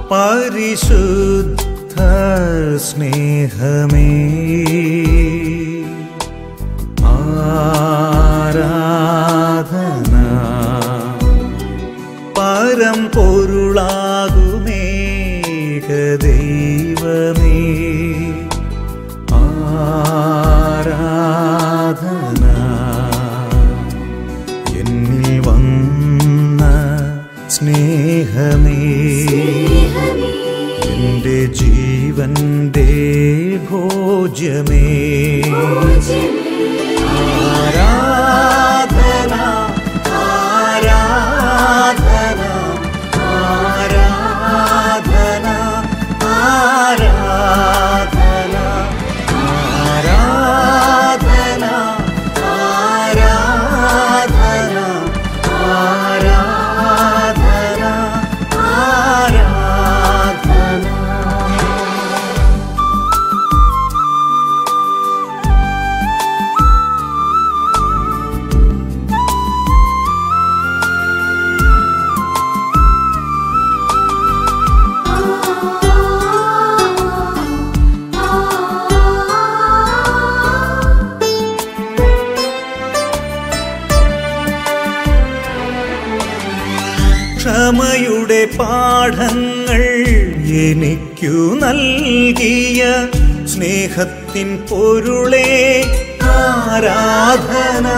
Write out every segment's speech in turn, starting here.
പരിശുദ്ധ സ്നേഹമേ ആരാധന പരം പൊരുളാകുമേക ദൈവമേ ആരാധന എന്നിൽ വന്ന സ്നേഹമേ എൻ്റെ ജീവന്റെ ഭോജ്യമേ ആരാധന ആരാധന ആരാധന ആരാധന ആരാധന ആരാധന ആരാധന ആരാധന ക്ഷമയുടെ പാഠങ്ങൾ എനിക്കു നൽകിയ സ്നേഹത്തിൻ പൊരുളേ ആരാധന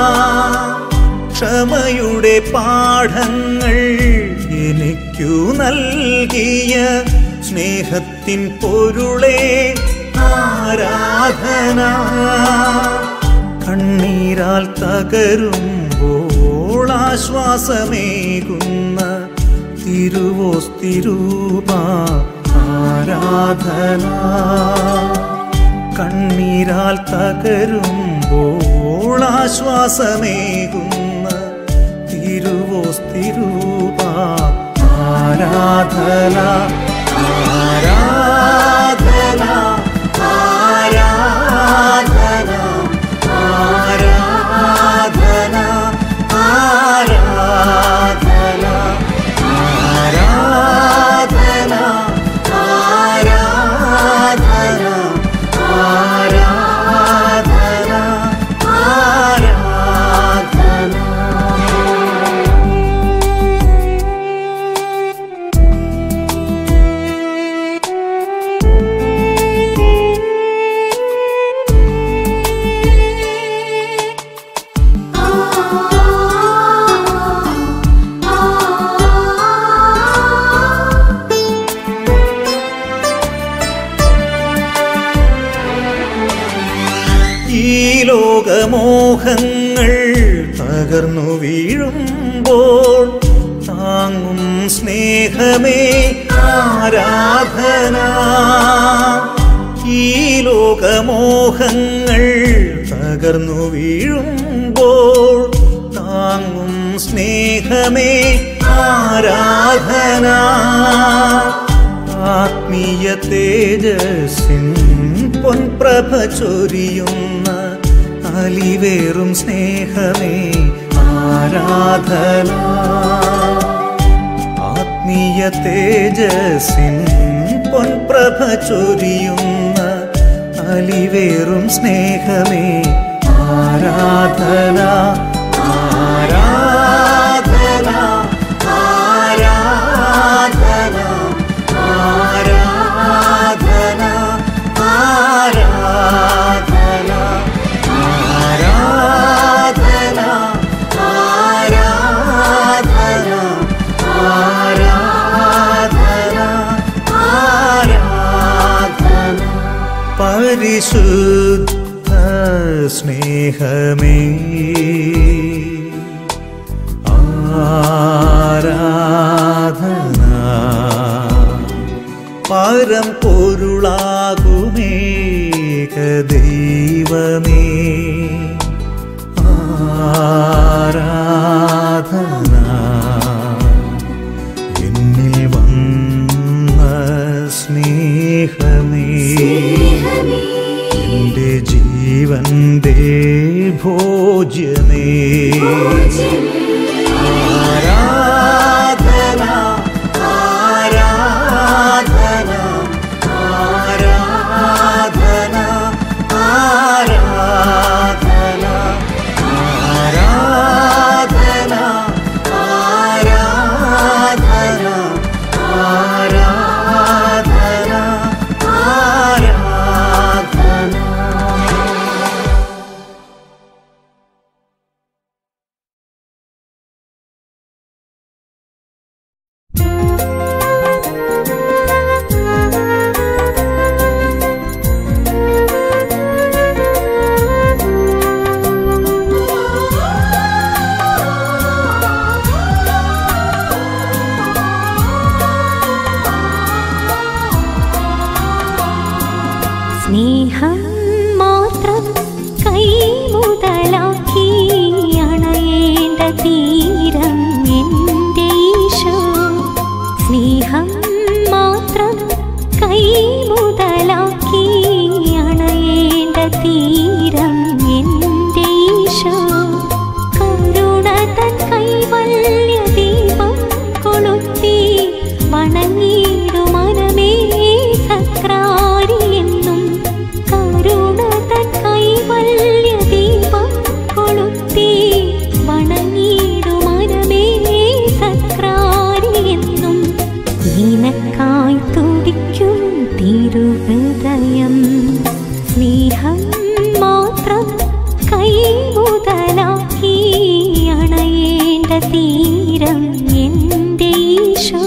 ക്ഷമയുടെ പാഠങ്ങൾ എനിക്കു നൽകിയ സ്നേഹത്തിൻ പൊരുളേ ആരാധന കണ്ണീരാൽ തകരുമ്പോൾ ആശ്വാസമേകുന്ന തിരുവോസ്തിരൂപ ആരാധന കണ്ണീരാൽ തകരുമ്പോൾ ആശ്വാസമേകുന്ന തിരുവോസ്തിരൂപ ആരാധന ആരാധന ആരാധന ആരാധന ആരാധന ആരാധന ആരാധന ആരാധന ആരാധന ഈ ലോകമോഹങ്ങൾ തകർന്നു വീഴുമ്പോൾ താങ്ങും സ്നേഹമേ ആരാധന ഈ ലോകമോഹങ്ങൾ തകർന്നു വീഴുമ്പോൾ താങ്ങും സ്നേഹമേ ആരാധന ആത്മീയ തേജസ്സിൻ പൊൻപ്രഭ ചൊരിയുന്ന അലിവേറും സ്നേഹമേ ആരാധന ആത്മീയ തേജസ്സിൻ പൊൻപ്രഭ ചൊരിയുന്ന അലിവേറും സ്നേഹമേ ആരാധന ആരാധന ആരാധന ആരാധന ആരാധന ആരാധന ആരാധന ആരാധന ആരാധന പരിശുദ്ധ സ്നേഹമേ ആരാധന പരം പൊരുളാകുമേക ദൈവമേ ആരാധന എന്നിൽ വന്ന സ്നേഹമേ എൻ്റെ ജീവന്റെ ഭോജ്യമേ ആരാധന ആരാധന തീരം എൻ്റെ ഈശോ സ്നേഹം മാത്രം കൈമുതലാക്കി അണയേണ്ട തീരം എൻ്റെ ഈശോ കരുണ തൻ കൈവല്യ ദീപം കൊളുത്തി വണങ്ങിയിടു മനമേ സക്രാരി എന്നും കരുണ തൻ കൈവല്യ ദീപം കൊളുത്തി വണങ്ങിയിടു മനമേ സക്രാരി എന്നും നിനക്കായി തുടിക്കും തിരുഹൃദയം സ്നേഹം മാത്രം കൈമുതലാക്കി അണയേണ്ട തീരം എൻ്റെ ഈശോ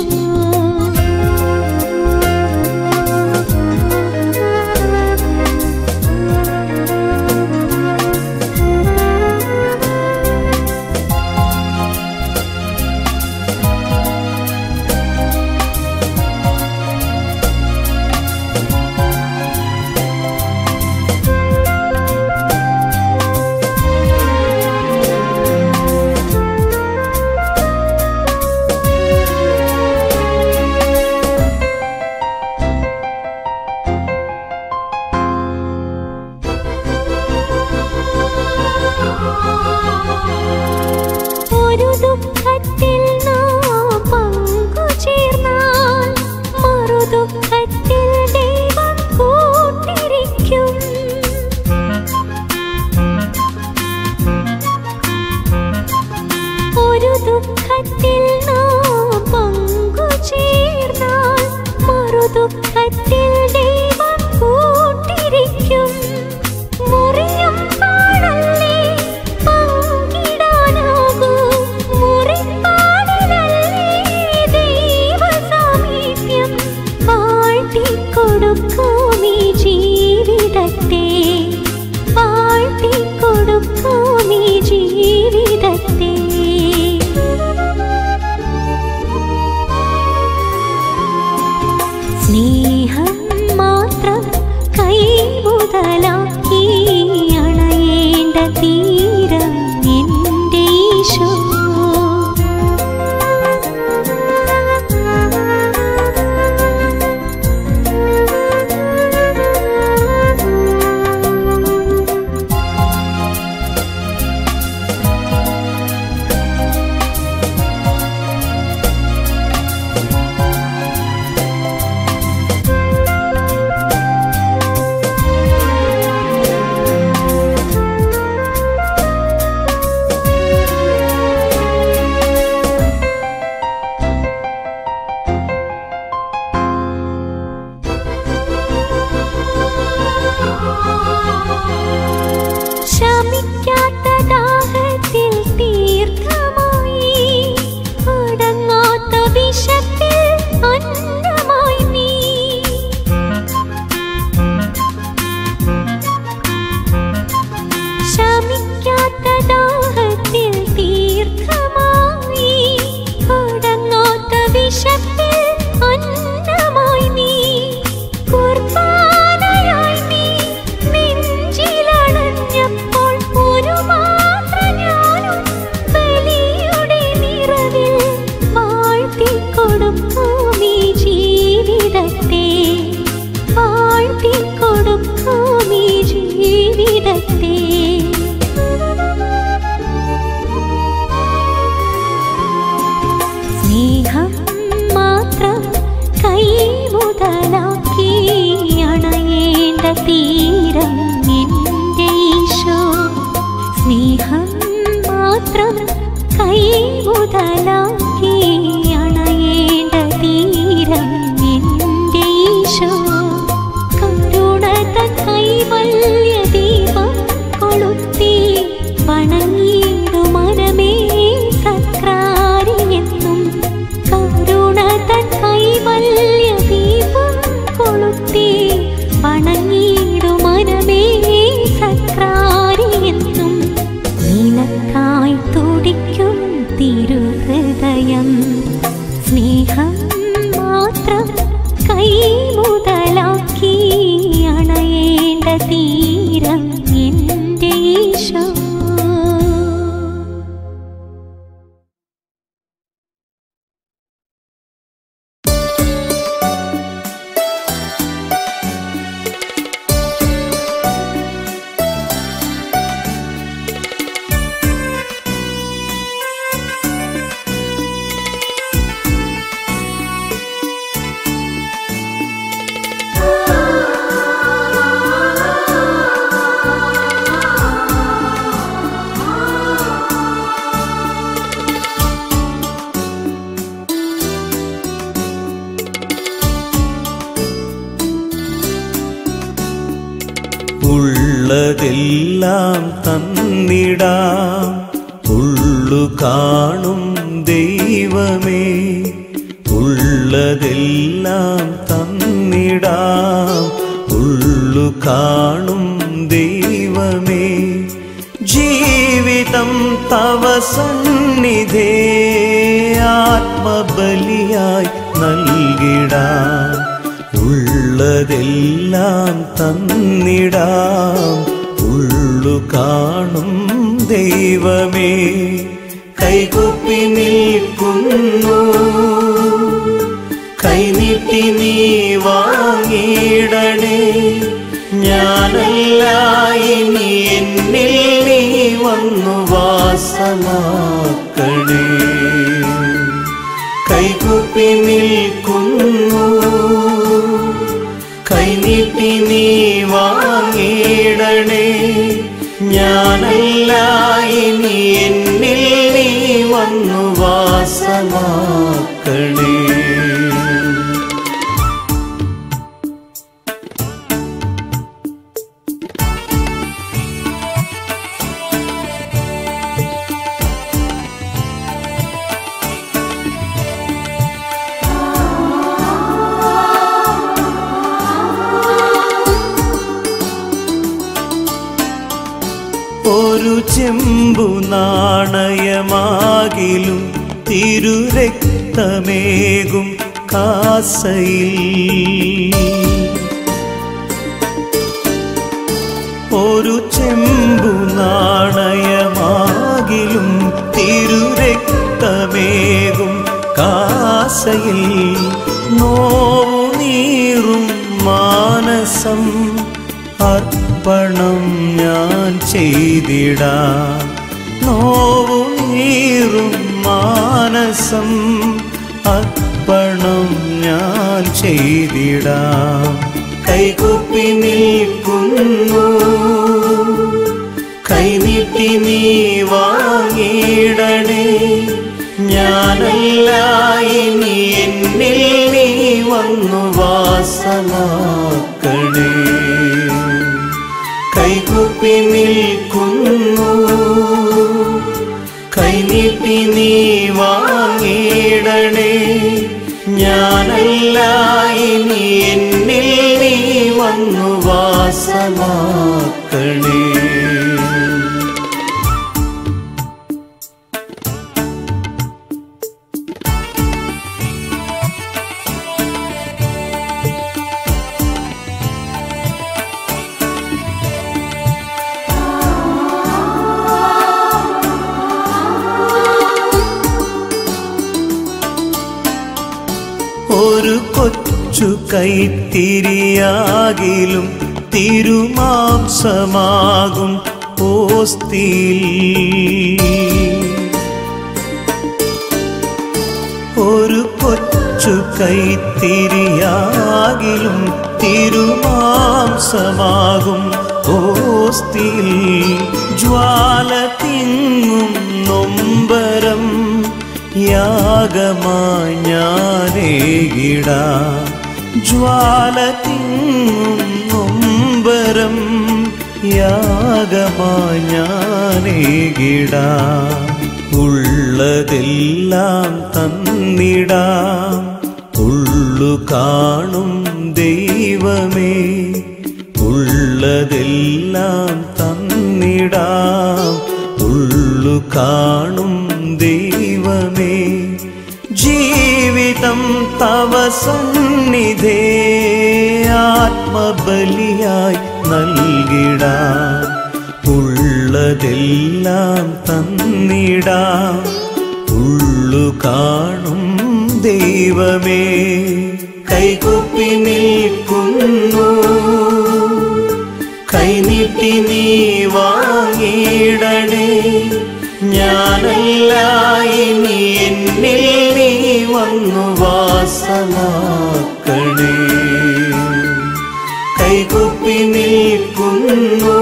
ഒരു ദുഃഖത്തിൽ നാം പങ്കുചേർന്നാൽ മറുദുഃഖത്തിൽ ദൈവം കൂട്ടിരിക്കും ഒരു ദുഃഖത്തിൽ നാം പങ്കുചേർന്നാൽ മറുദുഃഖത്തിൽ ദൈവം കൂട്ടിരിക്കും മുറിയും പാടല്ലേ പങ്കിടാനാകൂ മുറിപ്പാടിലല്ലേ ദൈവസാമീപ്യം വാഴ്ത്തിക്കൊടുക്കും ഈ ജീവിതത്തെ വാഴ്ത്തിക്കൊടുക്കും ഈ ജീവിതത്തെ സ്നേഹം മാത്രം കൈമുതലാക്കി അണയേണ്ട തീരം എൻ്റെ ഈശോ ശമിക്കാത്ത ദാഹത്തിൽ തീർത്ഥമായി അടങ്ങാത്ത വിശപ്പിൽ അന്നമായി നീ ശമിക്കാത്ത ദാഹത്തിൽ തീർത്ഥമായി അടങ്ങാത്ത വിശപ്പിൽ അന്നമായി നീ കുർബാനയായി നീ നെഞ്ചിലണഞ്ഞപ്പോൾ ഒരു മാത്ര ഞാനും ബലിയുടെ നിറവിൽ വാഴ്ത്തിക്കൊടുക്കും ഈ ജീവിതത്തെ വാഴ്ത്തിക്കൊടുക്കും ഈ ജീവിതത്തെ സ്നേഹം മാത്രം കൈമുതലാക്കി അണയേണ്ട തീരം എൻ്റെ ഈശോ സ്നേഹം മാത്രം കൈമുതലാക്കി അണയേണ്ട തീരം എൻ്റെ ഈശോ കരുണ തൻ കൈവല്യ ദീപം കൊളുത്തി വണങ്ങിയിടു മനമേ സക്രാരി എന്നും കരുണ തൻ കൈവല്യ ദീപം കൊളുത്തി വണങ്ങിയിടു മനമേ സക്രാരി എന്നും നിനക്കായി തുടിക്കും തിരുഹൃദയം ഉള്ളതെല്ലാം തന്നിടാം ഉള്ളു കാണും ദൈവമേ ഉള്ളതെല്ലാം തന്നിടാം ഉള്ളു കാണും ദൈവമേ ജീവിതം തവ സന്നിധേ ആത്മബലിയായി നൽകിടാം ഉള്ളതെല്ലാം തന്നിടാം ഉള്ളു കാണും ദൈവമേ കൈകുപ്പി നിൽക്കുന്നു കൈനീട്ടി നീ വാങ്ങിയിടണേ ഞാനല്ല ഇനി എന്നിൽ നീ വന്നു വാസമാക്കണേ കൈകുപ്പി നിൽക്കുന്നു കൈനീട്ടി നീ വാങ്ങിയിടണേ ഞാനല്ല ഇനി എന്നിൽ നീ വന്നു വാസമാക്കണേ ഒരു ചെമ്പു നാണയമാകിലും തിരുരക്തമേകും കാസയിൽ ഒരു ചെമ്പു നാണയമാകിലും തിരുരക്തമേകും കാസയിൽ നോവു നീറും മാനസം അർപ്പണം ഞാൻ ചെയ്തിടാം നോവു നീറും മാനസം അർപ്പണം ഞാൻ ചെയ്തിടാം കൈകുപ്പി നിൽക്കുന്നു കൈനീട്ടി നീ വാങ്ങിയിടണേ ഞാനല്ല ഇനി എന്നിൽ നീ വന്നു വാസമാക്കണേ കൈകുപ്പി നിൽക്കുന്നു കൈനീട്ടി നീ വാങ്ങിയിടണേ ഞാനല്ല ഇനി എന്നിൽ നീ വന്നു വാസമാക്കണേ ഒരു കൊച്ചു കൈത്തിരിയാകിലും തിരുമാംസമാകും ഓസ്തിയിൽ ഒരു കൊച്ചു കൈത്തിരിയാകിലും തിരുമാംസമാകും ഓസ്തിയിൽ ജ്വാല തിങ്ങും നൊമ്പരം യാഗമായി ഞാനേകിട ജ്വാല തിങ്ങും നൊമ്പരം യാഗമായി ഞാനേകിട ഉള്ളതെല്ലാം തന്നിടാം ഉള്ളു കാണും ദൈവമേ ഉള്ളതെല്ലാം തന്നിടാം ഉള്ളു കാണും ദൈവമേ ജീവിതം തവ സന്നിധേ ആത്മബലിയായി നൽകിടാം ഉള്ളതെല്ലാം തന്നിടാം ഉള്ളു കാണും ദൈവമേ കൈകുപ്പി നിൽക്കുന്നു കൈനീട്ടി നീ വാങ്ങിയിടണേ ഞാനല്ല ഇനി എന്നിൽ നീ വന്നു വാസമാക്കണേ കൈകുപ്പി നിൽക്കുന്നു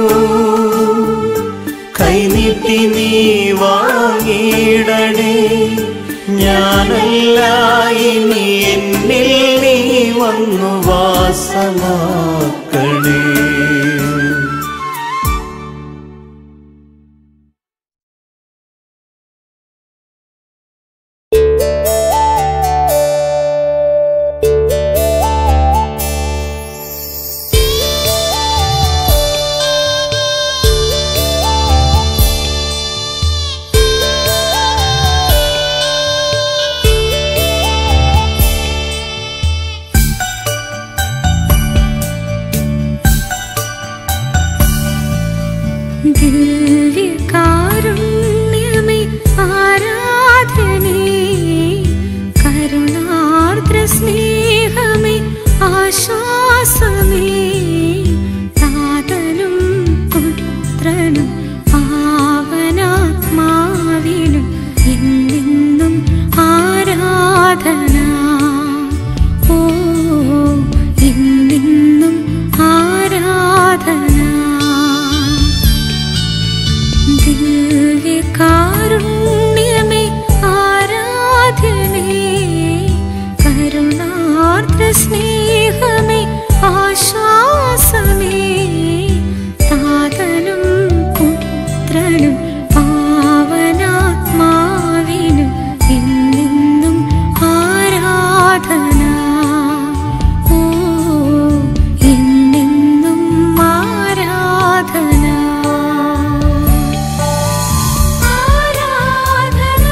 കൈനീട്ടി നീ വാങ്ങിയിടണേ ഞാനല്ല ഇനി എന്നിൽ നീ വന്നു വാസമാക്കണേ ആശ്വാസമേ താതനും പുത്രനും പാവനാത്മാവിനും എന്നെന്നും ആരാധന ഓ എന്നെന്നും ആരാധന ദിവ്യകാരുണ്യമേ ആരാധനേ കരുണാർദ്ര സ്നേഹമേ ആശ്വാസമേ താതനും പുത്രനും പാവനാത്മാവിനും എന്നെന്നും ആരാധന ഓ എന്നെന്നും ആരാധന ആരാധന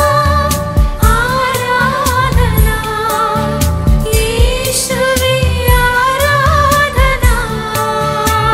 ആരാധന യേശുവേ ആരാധന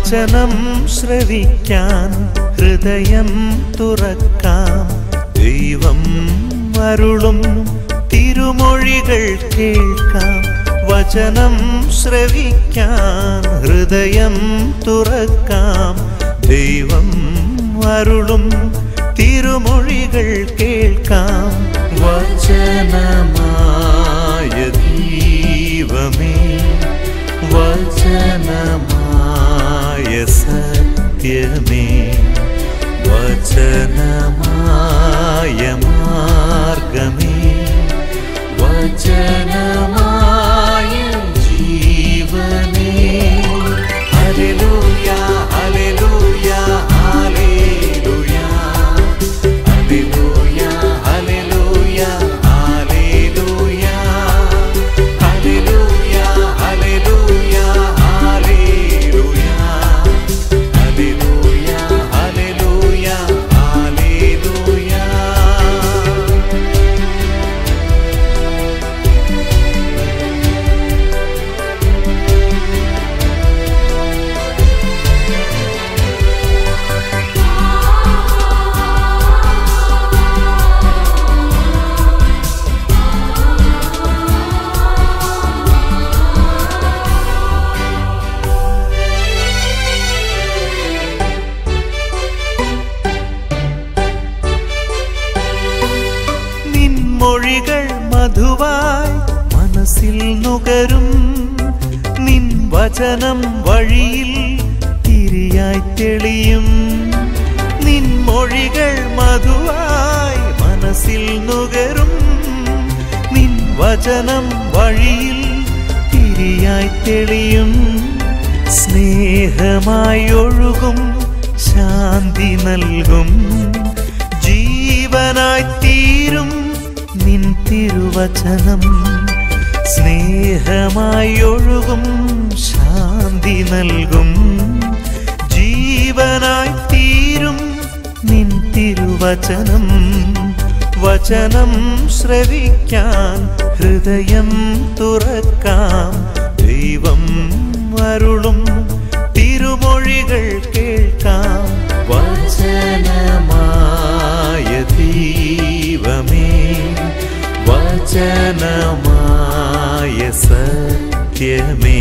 വചനം ശ്രവിക്കാൻ ഹൃദയം തുറക്കാം ദൈവം അരുളും തിരുമൊഴികൾ കേൾക്കാം വചനം ശ്രവിക്കാൻ ഹൃദയം തുറക്കാം ദൈവം അരുളും തിരുമൊഴികൾ കേൾക്കാം വചനമായ ദൈവമേ വചനമായ സത്യമേ വചനമായ മാർഗമേ വചനമായ ജീവനേ ഹല്ലേലൂയ ഹല്ലേലൂയ ഹല്ലേലൂയ ഹല്ലേലൂയ ഹല്ലേലൂയ ഹല്ലേലൂയ ഹല്ലേലൂയ ഹല്ലേലൂയ ഹല്ലേലൂയ ഹല്ലേലൂയ ഹല്ലേലൂയ ഹല്ലേലൂയ നിൻമൊഴികൾ മധുവായി മനസ്സിൽ നുകരും നിൻ വചനം വഴിയിൽ തിരിയായി തെളിയും നിൻമൊഴികൾ മധുവായി മനസ്സിൽ നുകരും നിൻ വചനം വഴിയിൽ തിരിയായി തെളിയും സ്നേഹമായി ഒഴുകും ശാന്തി നൽകും ജീവനായി തീരും നിൻ തിരുവചനം സ്നേഹമായി ഒഴുകും ശാന്തി നൽകും ജീവനായി തീരും നിൻ തിരുവചനം വചനം ശ്രവിക്കാൻ ഹൃദയം തുറക്കാം ദൈവം അരുളും തിരുമൊഴികൾ കേൾക്കാം വചനമായ ദൈവമേ വചനമായ സത്യമേ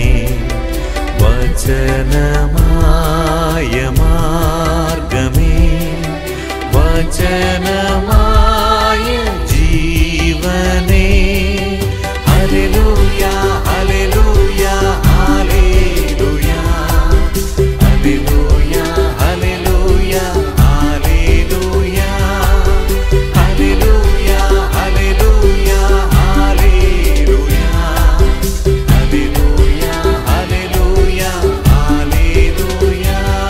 വചനമായ മാർഗമേ വചനമായ ജീവനേ ഹല്ലേലൂയ ഹല്ലേലൂയ ഹല്ലേലൂയ ഹല്ലേലൂയ ഹല്ലേലൂയ ഹല്ലേലൂയ ഹല്ലേലൂയ ഹല്ലേലൂയ ഹല്ലേലൂയ ഹല്ലേലൂയ ഹല്ലേലൂയ ഹല്ലേലൂയ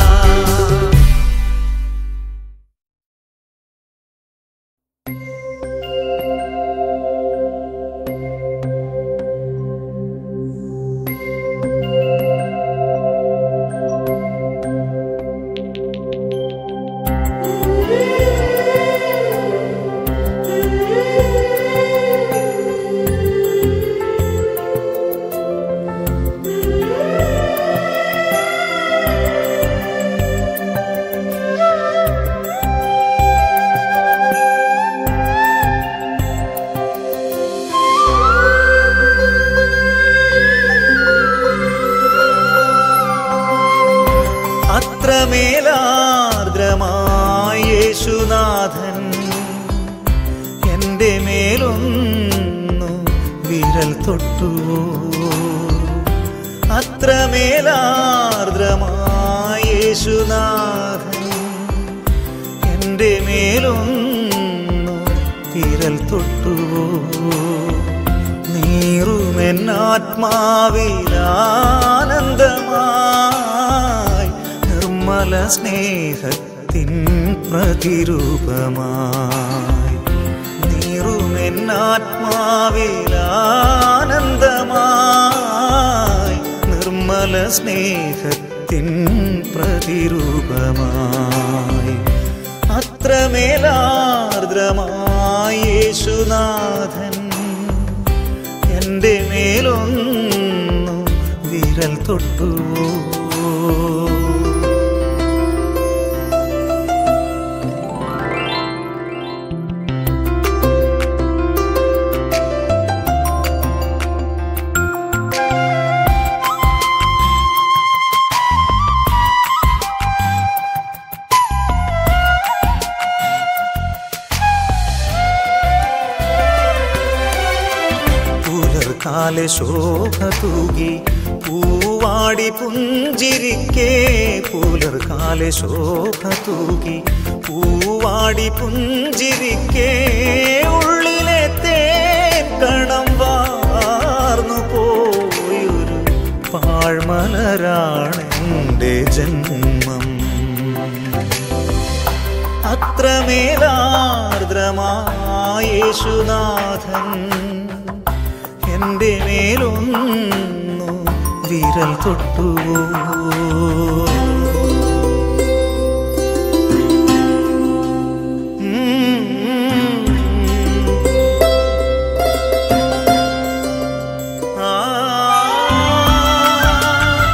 അത്രമേലാർദ്രമായ യേശുനാഥൻ എൻ്റെ മേലൊന്നു വിരൽ തൊട്ടു അത്രമേലാർദ്രമായ യേശുനാഥൻ എൻ്റെ മേലൊന്നു വിരൽ തൊട്ടുവോ നീറുമെന്നാത്മാവിലാനന്ദമായി നിർമ്മല സ്നേഹത്തിൻ പ്രതിരൂപമായി നീറുമെന്നാത്മാവിലാനന്ദമായി നിർമ്മല സ്നേഹത്തിൻ പ്രതിരൂപമായി അത്രമേലാർദ്രമായി യേശുനാഥൻ എൻ്റെ മേലൊന്നു വിരൽ തൊട്ടുവോ പുലർക്കാല ശോഭ തൂകി പൂവാടി പുഞ്ചിരിക്കേ പുലർക്കാല ശോഭ തൂകി പൂവാടി പുഞ്ചിരിക്കേ ഉള്ളിലെ തേൻ കണം വാർന്നു പോയൊരു പാഴ്മലരാണെൻ്റെ ജന്മം അത്രമേലാർദ്രമായേശുനാഥൻ എൻ്റെ മേലൊന്നു വിരൽ തൊട്ടുവോ ആ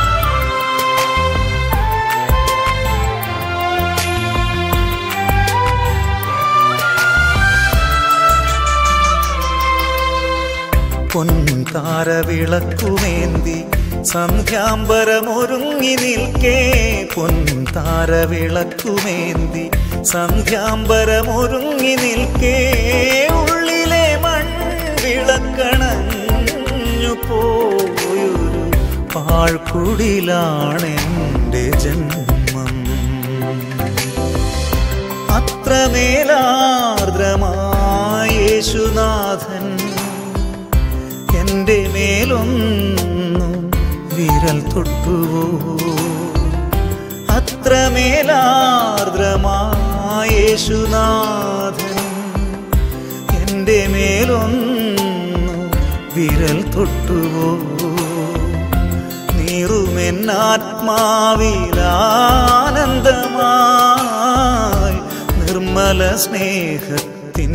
പൊൻതാരവിളക്കുമേന്തി സന്ധ്യാംബരമൊരുങ്ങി നിൽക്കേ പൊൻതാരവിളക്കുമേന്തി സന്ധ്യാംബരമൊരുങ്ങി നിൽക്കേ ഉള്ളിലെ മൺവിളക്കണഞ്ഞു പോയൊരു പാഴ്ക്കുടിലാണെൻ്റെ ജന്മം അത്രമേലാർദ്രമായേശുനാഥൻ എൻ്റെ മേലൊന്നു വിരൽ തൊട്ടുവോ അത്രമേലാർദ്രമായേശുനാഥൻ എൻ്റെ മേലൊന്നു വിരൽ തൊട്ടുവോ നീറുമെന്നാത്മാവിലാനന്ദമായി നിർമ്മല സ്നേഹത്തിൻ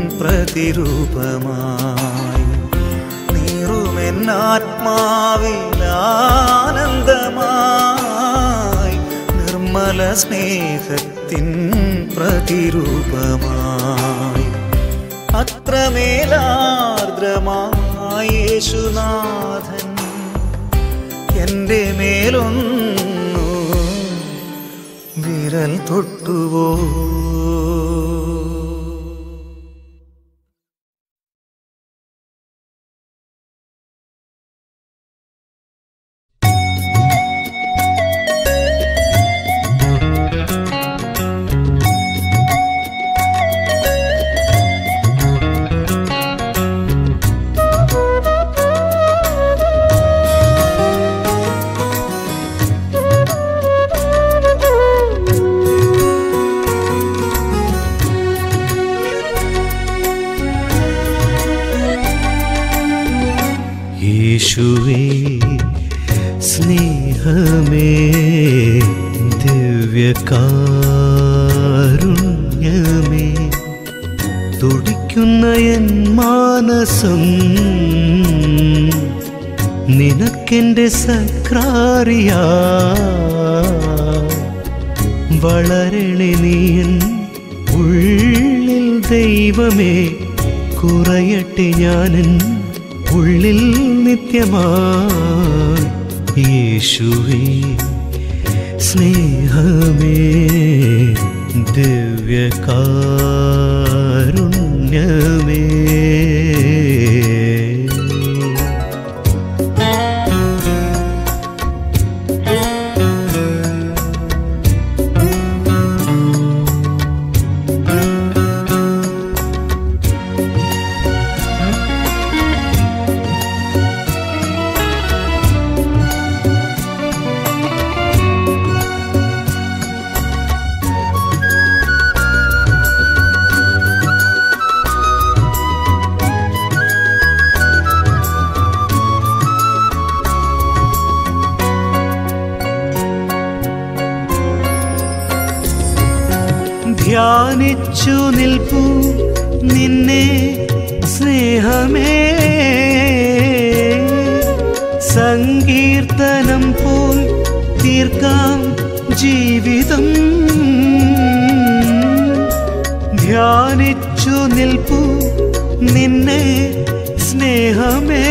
പ്രതിരൂപമായി നീറുമെന്നാത്മാവിലാനന്ദമായി നിർമ്മല സ്നേഹത്തിൻ പ്രതിരൂപമായി അത്രമേലാർദ്രമായി യേശുനാഥൻ എൻ്റെ മേലൊന്നു വിരൽ തൊട്ടുവോ യേശുവേ സ്നേഹമേ ദിവ്യകാരുണ്യമേ തുടിക്കുന്ന എൻ മാനസം നിനക്കെൻ്റെ സക്രാറിയാ വളരണേ നീയൻ ഉള്ളിൽ ദൈവമേ കുറയട്ടെ ഞാനൻ ഉള്ളിൽ നിത്യമായി യേശുവേ സ്നേഹമേ ദിവ്യകാരുണ്യമേ ധ്യാനിച്ചു നിൽപ്പൂ നിന്നെ സ്നേഹമേ സങ്കീർത്തനം പോൽ തീർക്കാം ജീവിതം ധ്യാനിച്ചു നിൽപ്പൂ നിന്നെ സ്നേഹമേ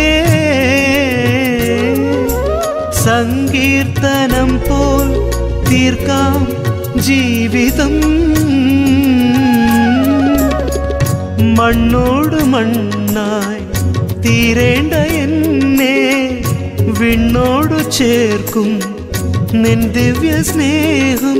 സങ്കീർത്തനം പോൽ തീർക്കാം ജീവിതം മണ്ണോട് മണ്ണായി തീരേണ്ട എന്നെ വിണ്ണോടു ചേർക്കും നിൻ ദിവ്യ സ്നേഹം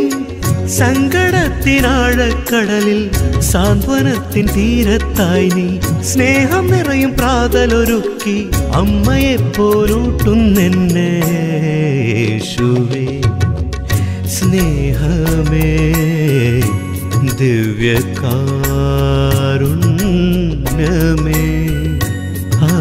സങ്കടത്തിനാഴക്കടലിൽ സാന്ത്വനത്തിൻ തീരത്തായി നീ സ്നേഹം നിറയും പ്രാതലൊരുക്കി അമ്മയെ പോലൂട്ടുന്നെന്നെ യേശുവേ സ്നേഹമേ ദിവ്യകാരുണ്യമേ ആ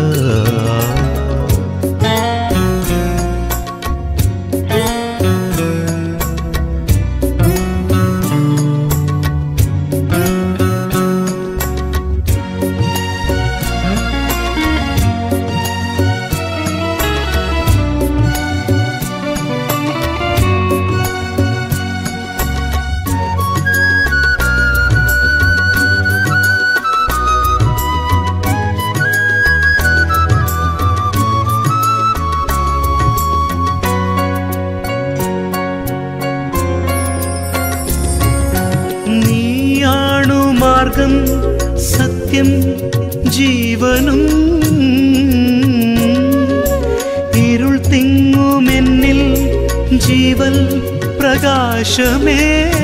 നീയാണു മാർഗം സത്യം ജീവനും ഇരുൾ തിങ്ങുമെന്നിൽ ജീവൽ പ്രകാശമേ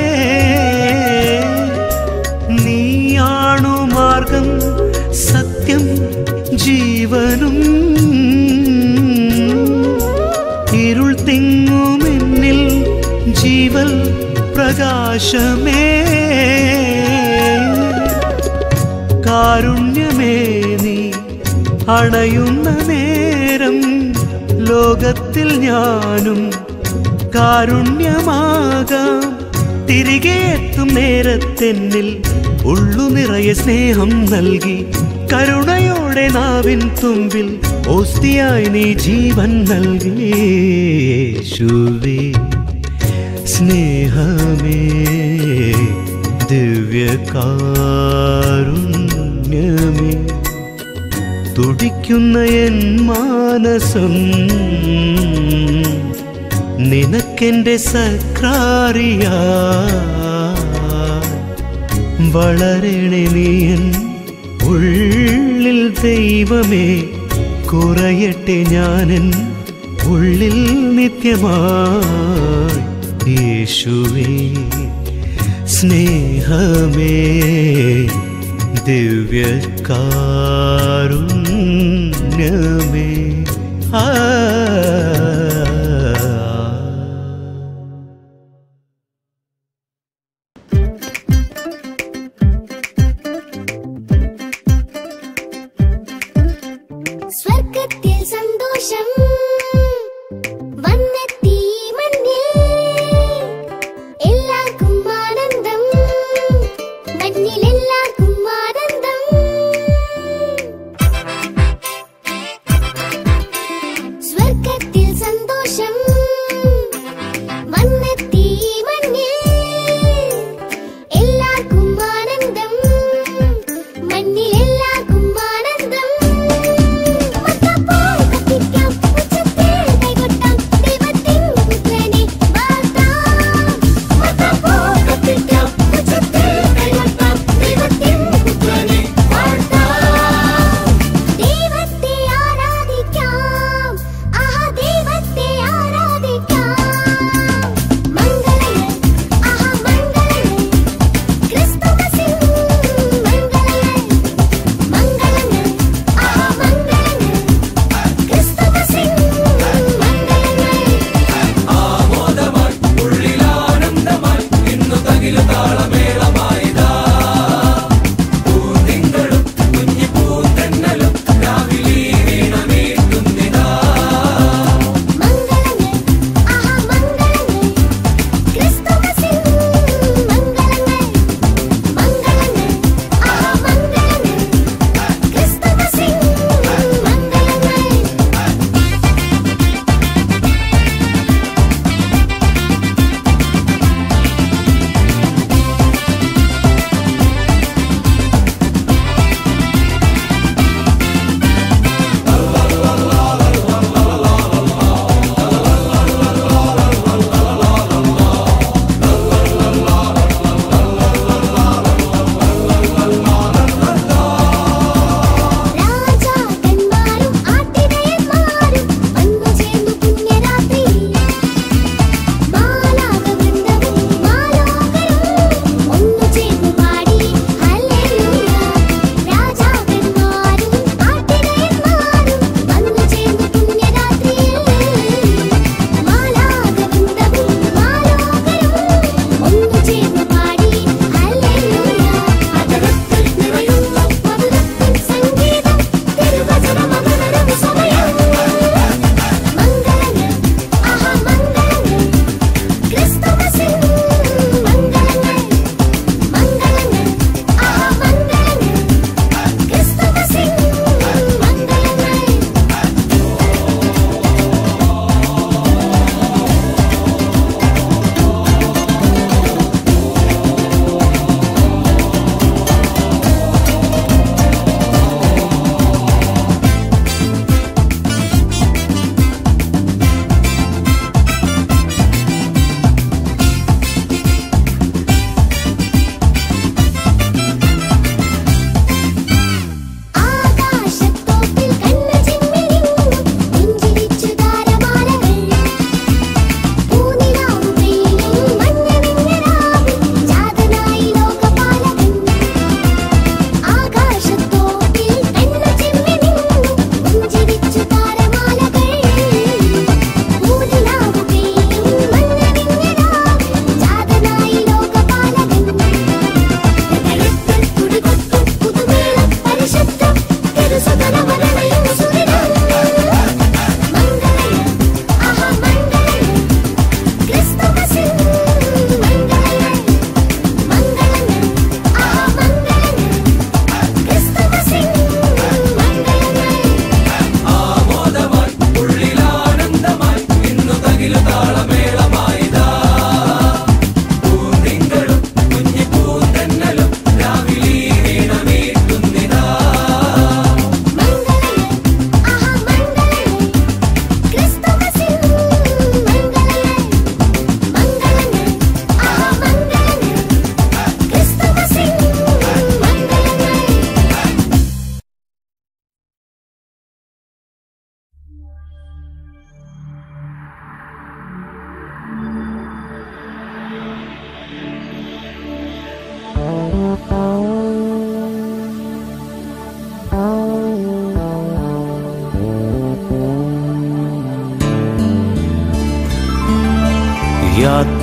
നീയാണു മാർഗം സത്യം ജീവനും ഇരുൾ തിങ്ങുമെന്നിൽ ജീവൽ പ്രകാശമേ കാരുണ്യമേ നീ അണയുന്ന നേരം ലോകത്തിൽ ഞാനും കാരുണ്യമാകാം തിരികെ എത്തും നേരത്തെന്നിൽ ഉള്ളു നിറയെ സ്നേഹം നൽകി കരുണയോടെ നാവിൻ തുമ്പിൽ ഓസ്തിയായി നീ ജീവൻ നൽകി യേശുവേ സ്നേഹമേ ദിവ്യകാരുണ്യമേ തുടിക്കുന്ന എൻ മാനസം നിനക്കെന്റെ സക്രാറിയ വളരണേ നീയൻ ഉള്ളിൽ ദൈവമേ കുറയട്ടെ ഞാനൻ ഉള്ളിൽ നിത്യമായി യേശുവേ സ്നേഹമേ ദിവ്യകാരുണ്യമേ ആ സ്വർഗത്തിൽ സന്തോഷം വന്നെത്തി ഈ മണ്ണിൽ എല്ലാവർക്കും ആനന്ദം മണ്ണിൽ എല്ലാവർക്കും ആനന്ദം സ്വർഗത്തിൽ സന്തോഷം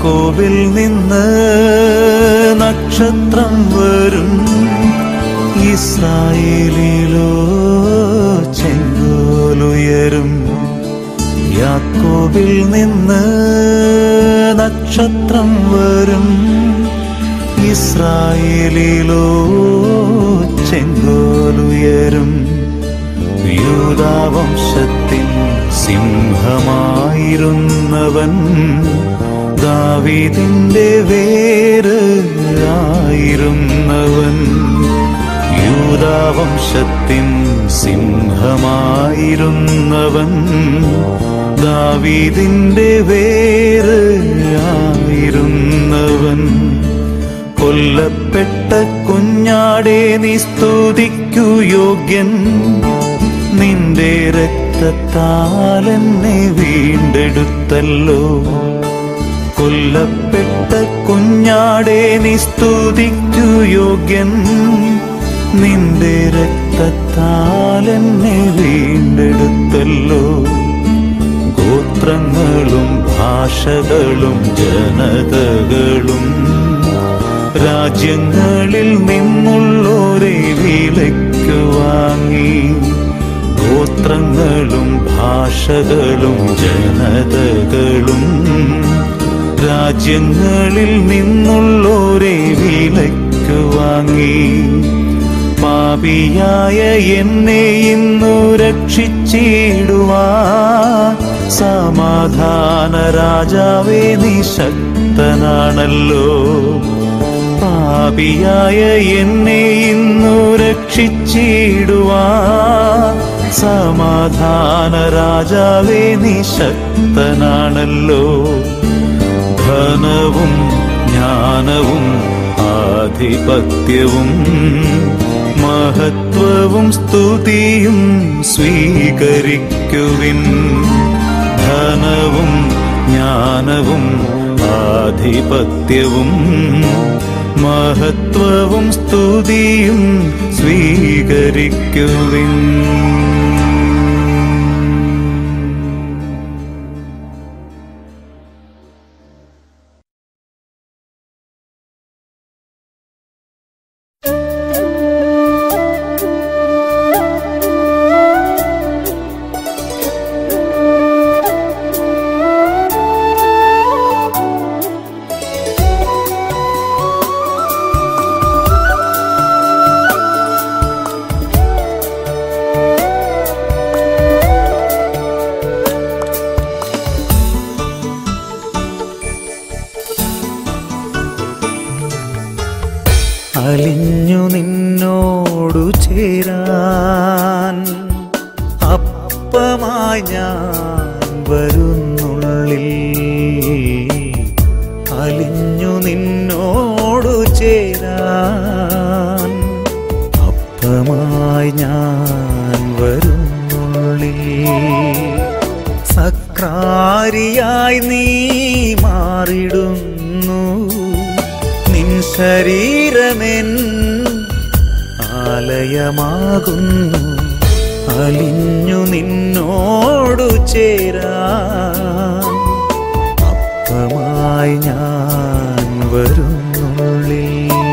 യാക്കോബിൽ നിന്ന് നക്ഷത്രം വരും ഇസ്രായേലിലോ ചെങ്കോലുയരും യാക്കോബിൽ നിന്ന് നക്ഷത്രം വരും ഇസ്രായേലിലോ ചെങ്കോലുയരും യൂദാവംശത്തിൻ സിംഹമായിരുന്നവൻ ദാവീദിന്റെ വേര് ആയിരുന്നവൻ യൂദാവംശത്തിൻ സിംഹമായിരുന്നവൻ ദാവീദിന്റെ വേര് ആയിരുന്നവൻ കൊല്ലപ്പെട്ട കുഞ്ഞാടെ നീ സ്തുതിക്കു യോഗ്യൻ നിന്റെ രക്തത്താൽ എന്നെ വീണ്ടെടുത്തല്ലോ കൊല്ലപ്പെട്ട കുഞ്ഞാടെ നീ സ്തുതിക്കു യോഗ്യൻ നിന്റെ രക്തത്താൽ എന്നെ വീണ്ടെടുത്തല്ലോ ഗോത്രങ്ങളും ഭാഷകളും ജനതകളും രാജ്യങ്ങളിൽ നിന്നുള്ളോരെ വിലയ്ക്കു വാങ്ങി ഗോത്രങ്ങളും ഭാഷകളും ജനതകളും രാജ്യങ്ങളിൽ നിന്നുള്ളോരെ വിലയ്ക്കു വാങ്ങി പാപിയായ എന്നെ ഇന്നു രക്ഷിച്ചിടുവാ സമാധാന രാജാവേ നീ ശക്തനാണല്ലോ പാപിയായ എന്നെ ഇന്നു രക്ഷിച്ചിടുവാ സമാധാന രാജാവേ നീ ശക്തനാണല്ലോ ധനവും ജ്ഞാനവും ആധിപത്യവും മഹത്വവും സ്തുതിയും സ്വീകരിക്കുവിൻ ധനവും ജ്ഞാനവും ആധിപത്യവും മഹത്വവും സ്തുതിയും സ്വീകരിക്കുവിൻ അലിഞ്ഞു നിന്നോടു ചേരാൻ അപ്പമായി ഞാൻ വരുന്നുള്ളിൽ അലിഞ്ഞു നിന്നോടു ചേരാൻ അപ്പമായി ഞാൻ വരുന്നുള്ളിൽ സക്രാരിയായി നീ മാറിടുന്നു നിൻ ശരീരമെൻ ആലയമാകുന്നു അലിഞ്ഞു നിന്നോടു ചേരാൻ അപ്പമായി ഞാൻ വരുന്നുള്ളിൽ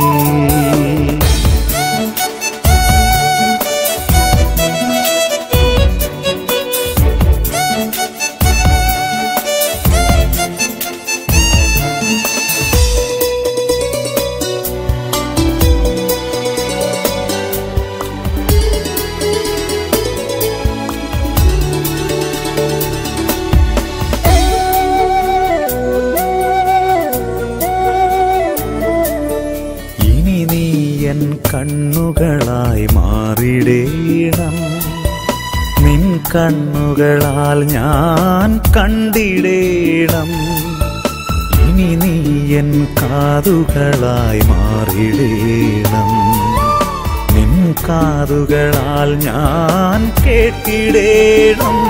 ഇനി നീ എൻ കണ്ണുകളായി മാറിടേണം നിൻ കണ്ണുകളാൽ ഞാൻ കണ്ടിടേണം ഇനി നീ എൻ കാതുകളായി മാറിടേണം നിൻ കാതുകളാൽ ഞാൻ കേട്ടിടേണം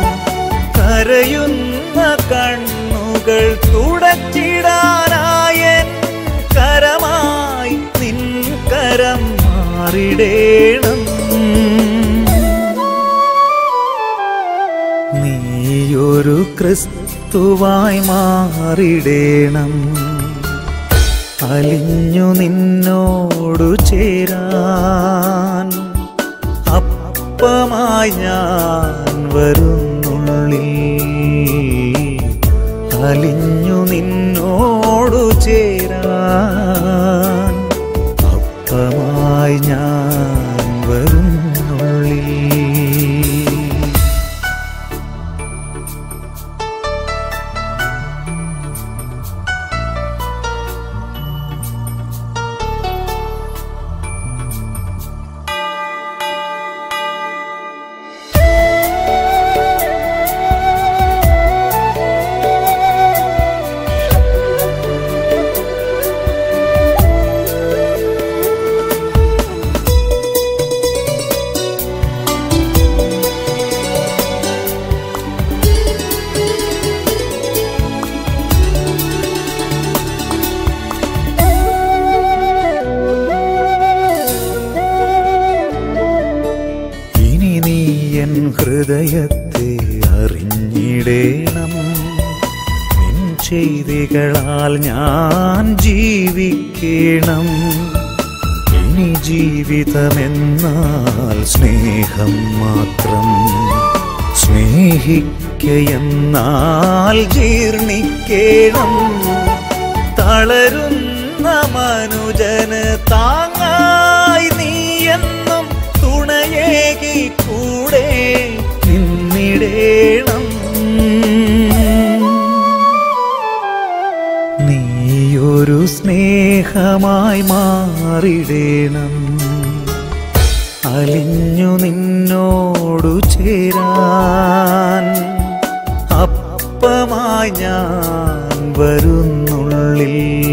കരയുന്ന കണ്ണുകൾ തുടച്ചിടാനായൻ കരമായി നിൻ കരം മാറിടേണം നീയൊരു ക്രിസ്ത്യാനിയാണെങ്കിൽ വസ്തുവായി മാറിടേണം അലിഞ്ഞു നിന്നോടു ചേരാൻ അപ്പമായി ഞാൻ വരുന്നുള്ളിൽ അലിഞ്ഞു നിന്നോടു ചേരാൻ അപ്പമായി ഞാൻ വരുന്നുള്ളിൽ ഇനി നീ എൻ ഹൃദയത്തെ അറിഞ്ഞിടേണം നിൻ ചെയ്തികളാൽ ഞാൻ ജീവിക്കണം ഇനി ജീവിതമെന്നാൽ സ്നേഹം മാത്രം സ്നേഹിക്കയെന്നാൽ ജീർണിക്കണം തളരുന്ന മനുജന് താങ്ങായി നീ എന്നും തുണയേകി കൂടെ നിന്നിടേണം നീയൊരു സ്നേഹമായി മാറിടേണം അലിഞ്ഞു നിന്നോടു ചേരാൻ അപ്പമായി ഞാൻ വരുന്നുള്ളിൽ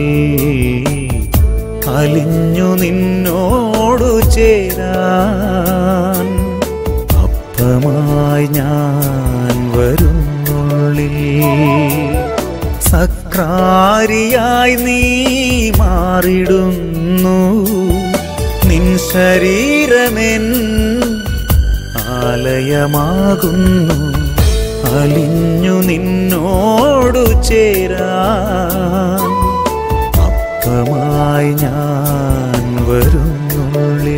അലിഞ്ഞു നിന്നോടു ചേരാൻ അപ്പമായി ഞാൻ വരുന്നുള്ളിൽ സക്രാരിയായി നീ മാറിടുന്നു നിൻ ശരീരമെൻ ആലയമാകുന്നു അലിഞ്ഞു നിന്നോടു ചേരാൻ അപ്പമായി ഞാൻ വരുന്നുള്ളിൽ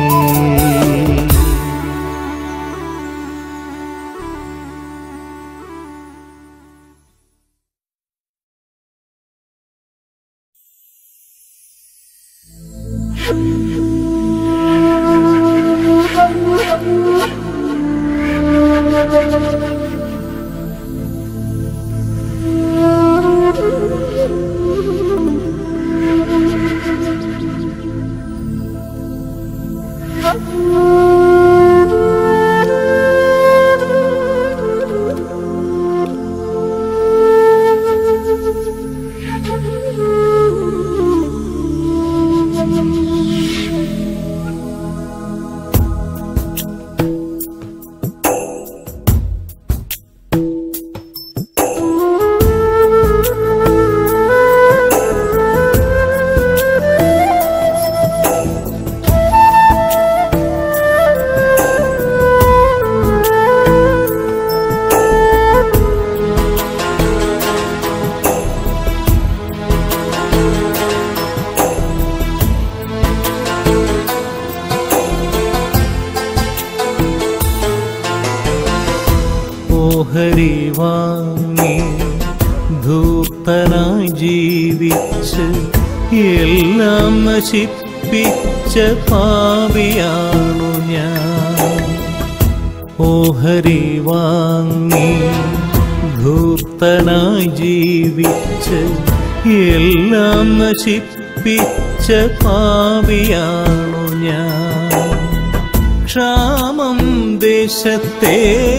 ഓഹരി വാങ്ങി ധൂർത്തനായി ജീവിച്ച് എല്ലാം നശിപ്പിച്ച പാപിയാണു ഞാൻ ഓഹരി വാങ്ങി ധൂർത്തനായി ജീവിച്ച് എല്ലാം നശിപ്പിച്ച പാപിയാണു ഞാൻ ക്ഷാമം ദേശത്തെ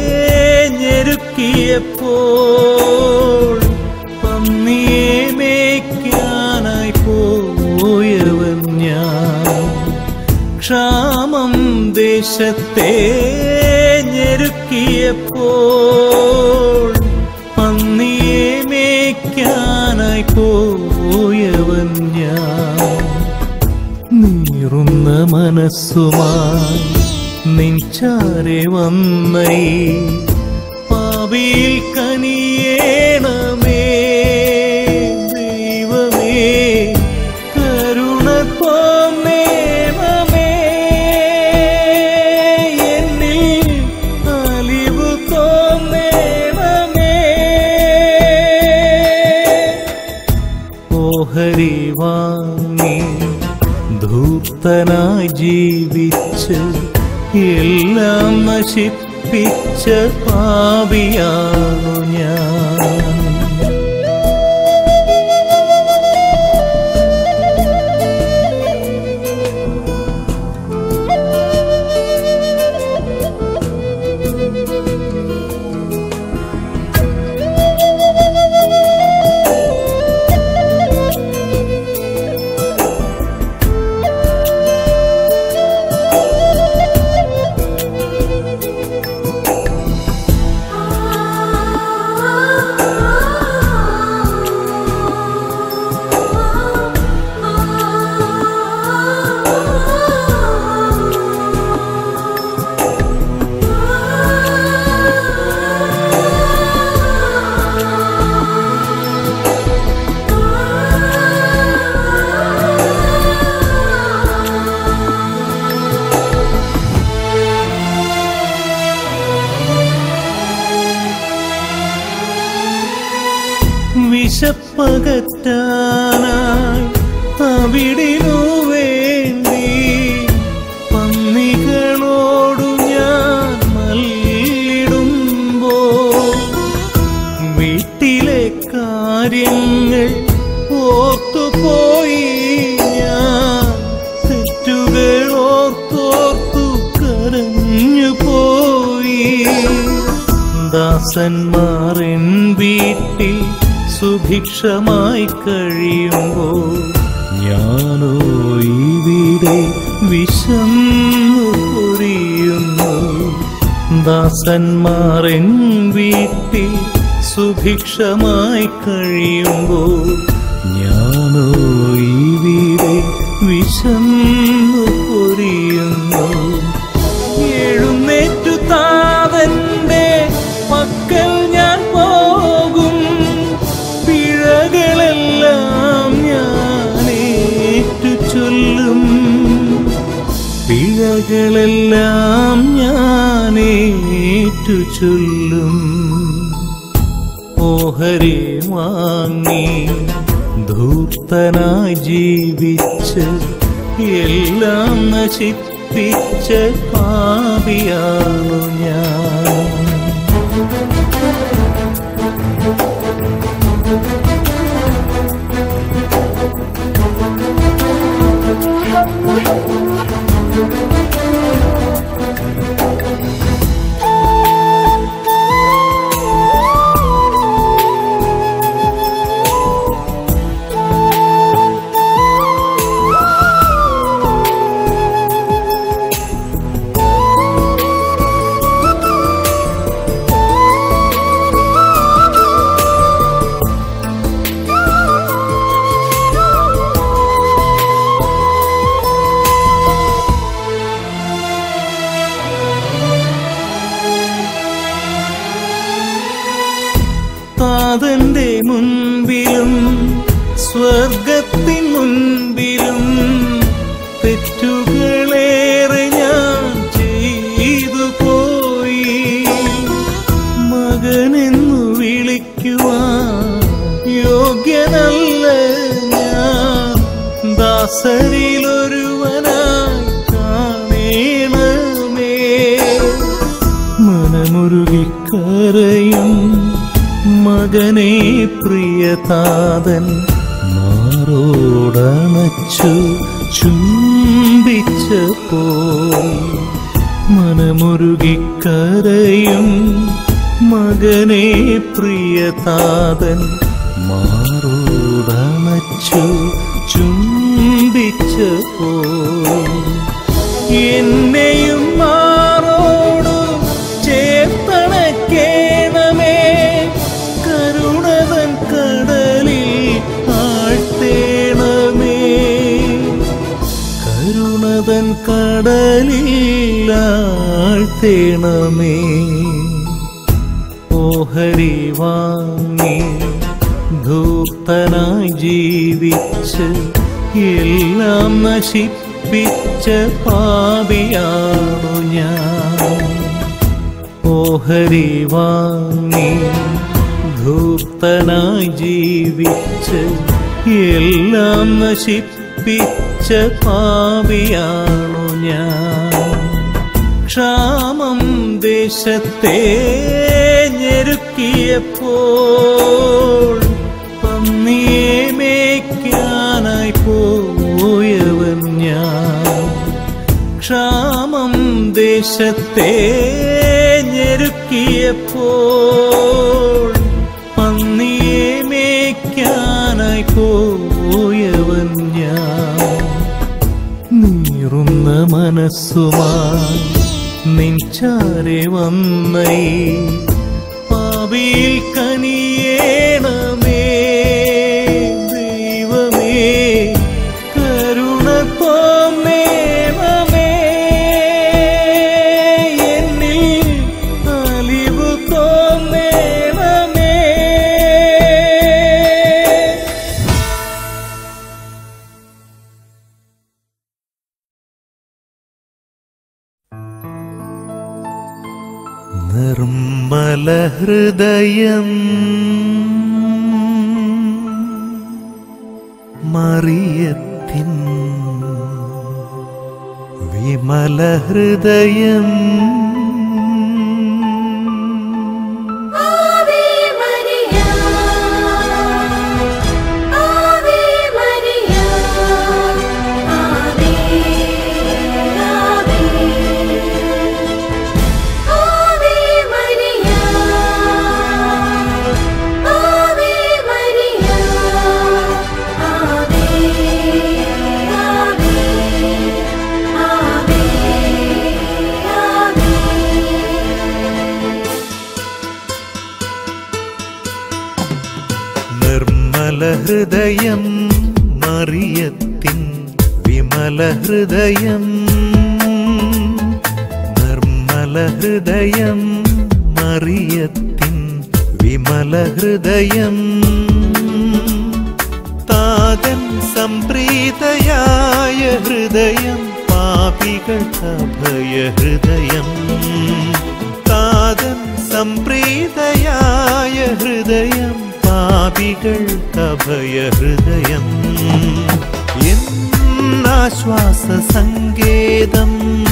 ഞെരുക്കിയപ്പോൾ പന്നിയെ മേയ്ക്കാനായി പോയവൻ ഞാൻ ക്ഷാമം ദേശത്തെ ഞെരുക്കിയപ്പോൾ പന്നിയെ മേയ്ക്കാനായി പോയവൻ ഞാൻ നീറുന്ന മനസ്സുമായി നിൻചാരെ വന്നൈ പാവിയിൽ കനിയേ തോന്നേണമേ ദൈവമേ കരുണ തോന്നേണമേ എന്നിൽ അലിവ് തോന്നേണമേ ഓഹരി വാങ്ങി ധൂർത്തനായി ജീവിച്ച് എല്ലാം നശിപ്പിച്ച പാപിയാണു ഞാൻ വിശപ്പകറ്റാനായി അവിടിനു വേണ്ടി പന്നികളോടു ഞാൻ മല്ലിടുമ്പോ വീട്ടിലെ കാര്യങ്ങൾ ഓർത്തുപോയി ഞാൻ തെറ്റുകൾ ഓർത്തോർത്തു കരഞ്ഞു പോയി ദാസന്മാരൻ വീട്ടിൽ സുഭിക്ഷമായി കഴിയുമ്പോൾ ഞാനോ ഇവിടെ വിശന്നു പൊരിയുന്നു ദാസന്മാരൻ വീട്ടിൽ സുഭിക്ഷമായി കഴിയുമ്പോൾ ഞാനോ ഇവിടെ വിശന്നു പൊരിയുന്നു എഴുന്നേറ്റു താതന്റെ പക്കൽ ഞാൻ പോകും പിഴകളെല്ലാം ഞാൻ ഏറ്റു ചൊല്ലും പിഴകളെല്ലാം ഞാൻ ഏറ്റു ചൊല്ലും ഓഹരി വാങ്ങി ധൂർത്തനായി ജീവിച്ച് എല്ലാം നശിപ്പിച്ച പാപിയാണു ഞാൻ താതന്റെ മുൻപിലും സ്വർഗത്തിൻ മുൻപിലും തെറ്റുകളേറെ ഞാൻ ചെയ്തു പോയി മകനെന്നു വിളിക്കുവാൻ യോഗ്യനല്ല ഞാൻ ദാസരിലൊരുവനായി കാണേണമേ മനമുരുകിക്കരയും മകനെ പ്രിയതാതൻ മാറോടണച്ചു ചുംബിച്ചപ്പോൾ മനമുരുകിക്കരയും മകനെ പ്രിയതാതൻ മാറോടണച്ചു ചുംബിച്ചപ്പോൾ എന്നെയും മാറോടു ചേർത്തണക്കേണമേ കരുണതൻ കടലിൽ ആഴ്ത്തേണമേ കരുണതൻ കടലിൽ ആഴ്ത്തേണമേ ഓഹരി വാങ്ങി വാങ്ങി ധൂർത്തനായി ജീവിച്ച് എല്ലാം നശിപ്പിച്ച പാപിയാണു ഞാൻ ഓഹരി വാങ്ങി ധൂർത്തനായി ജീവിച്ച് എല്ലാം നശിപ്പിച്ച പാപിയാണു ഞാൻ ക്ഷാമം ദേശത്തെ ഞെരുക്കിയപ്പോൾ പന്നിയെ മേയ്ക്കാനായി പോയവൻ ഞാൻ ക്ഷാമം ദേശത്തെ ഞെരുക്കിയപ്പോൾ പന്നിയെ മേയ്ക്കാനായി പോയവൻ ഞാൻ നീറുന്ന മനസ്സുമായി നിൻചാരെ വന്നൈ പാപിയിൽ കനിയേണമേ ദൈവമേ കരുണ തോന്നേണമേ എന്നിൽ അലിവു തോന്നേണമേ നിർമ്മലഹൃദയം മറിയത്തിൻ വിമലഹൃദയം ആവേ മരിയ ആവേ മരിയ ആവേ ആവേ ആവേ മരിയ ആവേ മരിയ ആവേ ആവേ ആവേ ആവേ നിർമ്മലഹൃദയം മറിയത്തിൻ വിമലഹൃദയം നിർമ്മലഹൃദയം മറിയത്തിൻ വിമലഹൃദയം താതൻ സംപ്രീതയായ ഹൃദയം പാപികൾക്ക് അഭയഹൃദയം താതൻ സംപ്രീതയായ ഹൃദയം പാപികൾക്ക് അഭയഹൃദയം എന്നാശ്വാസ സങ്കേതം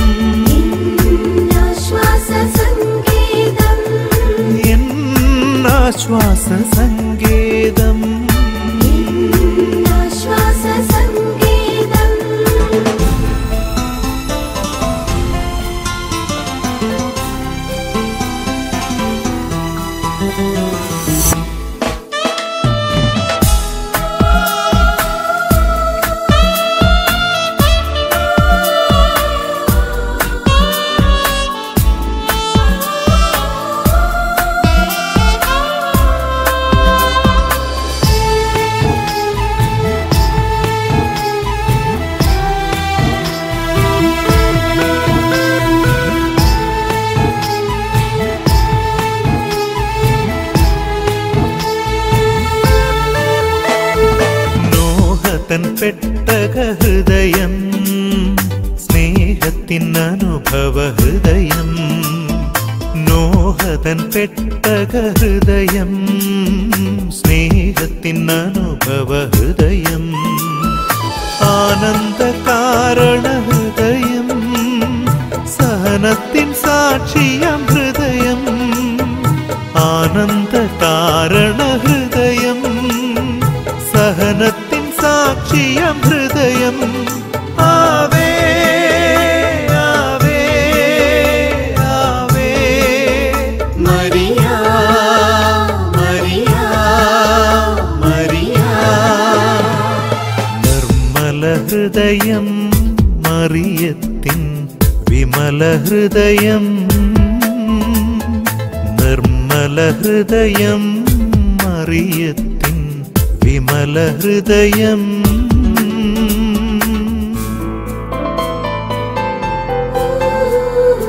ആശ്വാസ സംഗീതം എന്നാശ്വാസ സങ്കേതം ആശ്വാസ സംഗീതം നോഹത്തൻ പെട്ടക ഹൃദയം സ്നേഹത്തിൻ അനുഭവ ഹൃദയം നോഹതൻ പെട്ടക ഹൃദയം സ്നേഹത്തിൻ അനുഭവ ഹൃദയം ആനന്ദ കാരണ ഹൃദയം സഹനത്തിൻ സാക്ഷിയം ഹൃദയം ആനന്ദ കാരണ ഹൃദയം സഹനത്തിൻ സാക്ഷിയം ഹൃദയം ആവേ ആവേ ആവേ മരിയ മരിയ മരിയ നിർമ്മല ഹൃദയം മറിയത്തിൻ വിമല ഹൃദയം നിർമ്മല ഹൃദയം മറിയത്തിൻ വിമല ഹൃദയം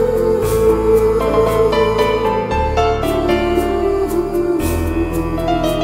ആ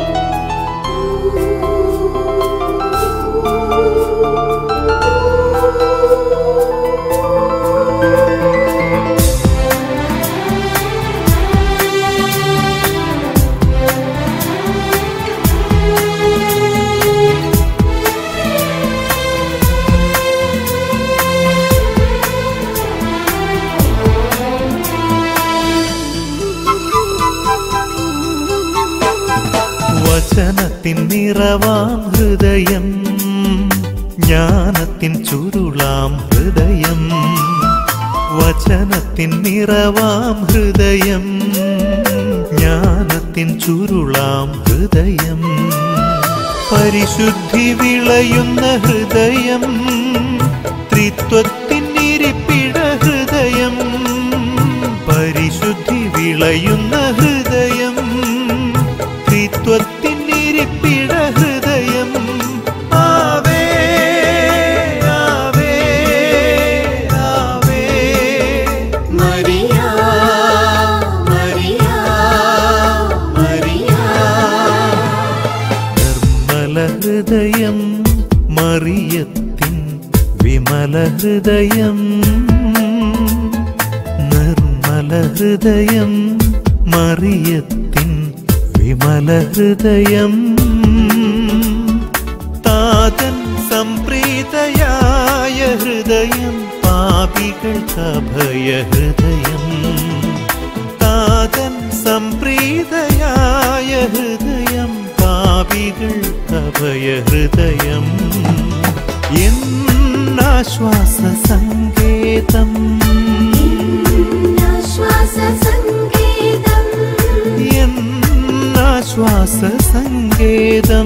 വചനത്തിൻ നിറവാം ഹൃദയം ജ്ഞാനത്തിൻ ചുരുളാം ഹൃദയം വചനത്തിൻ നിറവാം ഹൃദയം ജ്ഞാനത്തിൻ ചുരുളാം ഹൃദയം പരിശുദ്ധി വിളയുന്ന ഹൃദയം ത്രിത്വത്തിൻ ഇരിപ്പിട ഹൃദയം പരിശുദ്ധി വിളയുന്ന ഹൃദയം ത്രിത്വത്തിൻ ഇരിപ്പിട ഹൃദയം ആവേ ആവേ ആവേ മരിയ മരിയ മരിയ നിർമ്മല ഹൃദയം മറിയത്തിൻ വിമല ഹൃദയം നിർമ്മല ഹൃദയം മറിയത്തിൻ വിമല ഹൃദയം താതൻ സംപ്രീതയായ ഹൃദയം പാപികൾക്കഭയ ഹൃദയം താതൻ സംപ്രീതയായ ഹൃദയം പാപികൾക്കഭയ ഹൃദയം എന്നാശ്വാസ സങ്കേതം ശ്വാസ സംഗീതം എന്നാശ്വാസ സങ്കേതം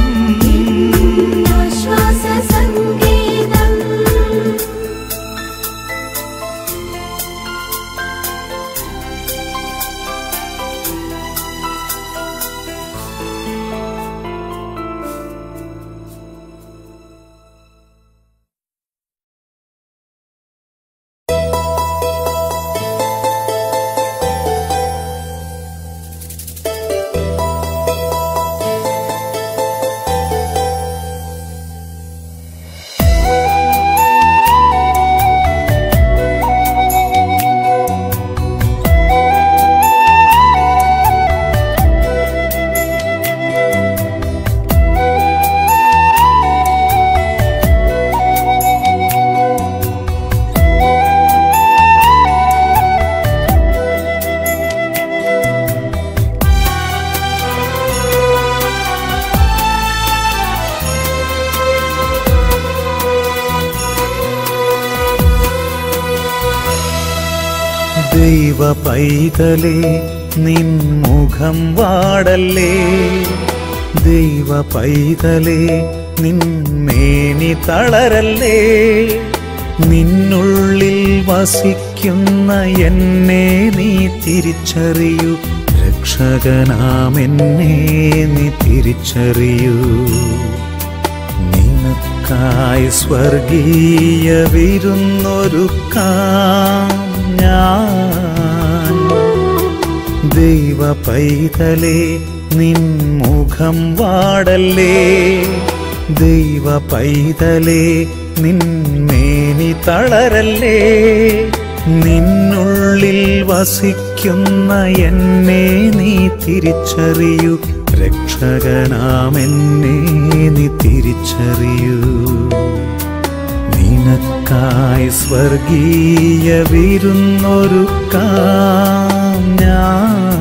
ശ്വാസ സംഗീതം ദൈവ പൈതലേ നിൻ മുഖം വാടല്ലേ ദൈവ പൈതലേ നിൻ മേനി തളരല്ലേ നിന്നുള്ളിൽ വസിക്കുന്ന എന്നെ നീ തിരിച്ചറിയൂ രക്ഷകനാമെന്നെ നീ തിരിച്ചറിയൂ നിനക്കായി സ്വർഗീയ വിരുന്നൊരുക്കാം ഞാൻ ദൈവ പൈതലേ നിൻ മുഖം വാടല്ലേ ദൈവ പൈതലേ നിൻ മേനി തളരല്ലേ നിന്നുള്ളിൽ വസിക്കുന്ന എന്നെ നീ തിരിച്ചറിയൂ രക്ഷകനാമെന്നെ നീ തിരിച്ചറിയൂ നിനക്കായി സ്വർഗീയ വിരുന്നൊരുക്കാം ഞാൻ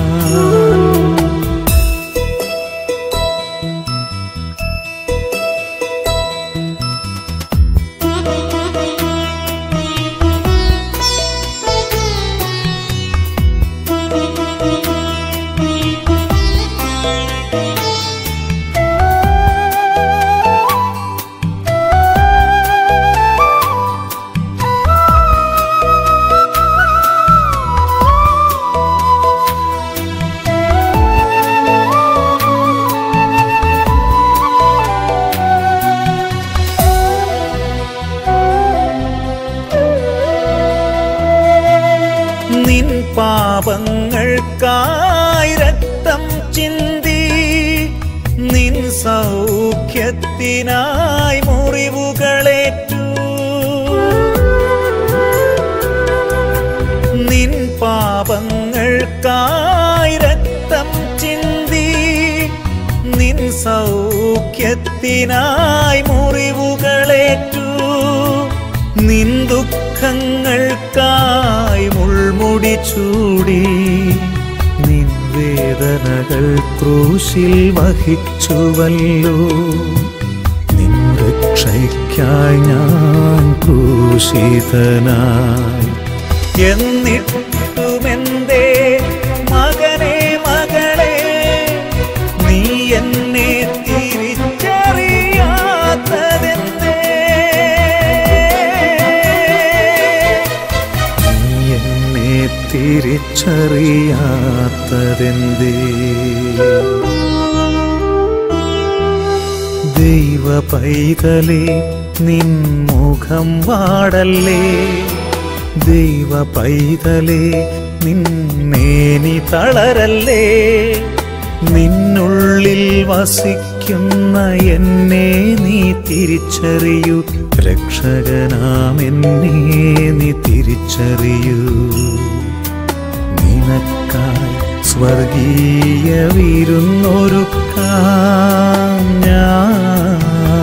നിൻ പാപങ്ങൾക്കായി രക്തം ചിന്തി നിൻ സൗഖ്യത്തിനായി മുറിവുകളേറ്റു നിൻ പാപങ്ങൾക്കായി രക്തം ചിന്തി നിൻ സൗഖ്യത്തിനായി മുറിവുകളേറ്റു നിൻ ദുഃഖങ്ങൾക്കായി മുൾമുടി ചൂടി നിൻ വേദനകൾക്കായി വേദനകൾ ക്രൂശിൽ വഹിച്ചുവല്ലോ നിൻ രക്ഷയ്ക്കായി ഞാൻ ക്രൂശിതനായി എന്നിട്ടുമെന്തേ മകനെ മകളെ നീ എന്നെ തിരിച്ചറിയാത്തതെന്തേ നീ എന്നെ തിരിച്ചറിയാത്തതെന്തേ ദൈവ പൈതലേ നിൻ മുഖം വാടല്ലേ ദൈവ പൈതലേ നിന്നേനി തളരല്ലേ നിന്നുള്ളിൽ വസിക്കുന്ന എന്നെ നീ തിരിച്ചറിയൂ രക്ഷകനാം എന്നെ നീ തിരിച്ചറിയൂ നിനക്കായി സ്വർഗീയ വിരുന്നൊരുക്കാം ഞാൻ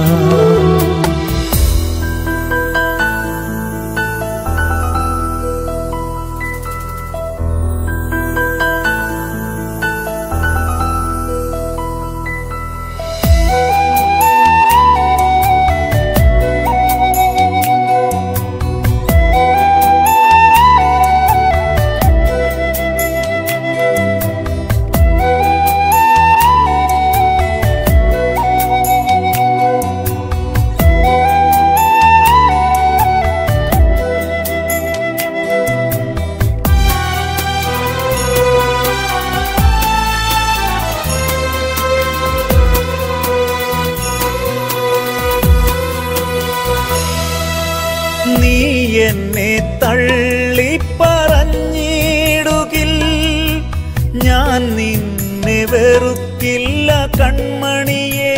നീ എന്നെ തള്ളി പറഞ്ഞിടുകിൽ ഞാൻ നിന്നെ വെറുക്കില്ല കൺമണിയേ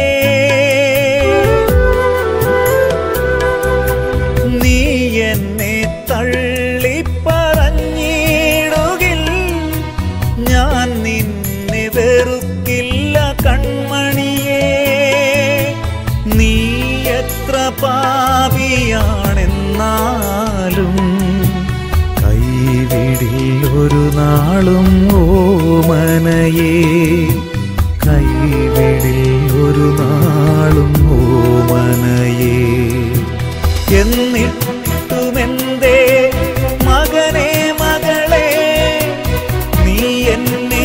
നീ എന്നെ തള്ളി പറഞ്ഞിടുകിൽ ഞാൻ നിന്നെ വെറുക്കില്ല കൺമണിയേ നീ എത്ര പാപിയാണെന്നാലും കൈവിടിൽ ഒരു നാളും ഓമനയേ കൈവിടിൽ ഒരു നാളും ഓമനയേ എന്നിട്ടുമെന്തേ മകനെ മകളെ നീ എന്നെ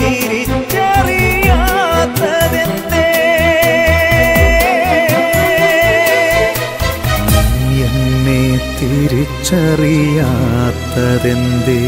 തിരിച്ചറിയാത്തതെന്തേ നീ എന്നെ തിരിച്ചറിയാത്തതെന്തേ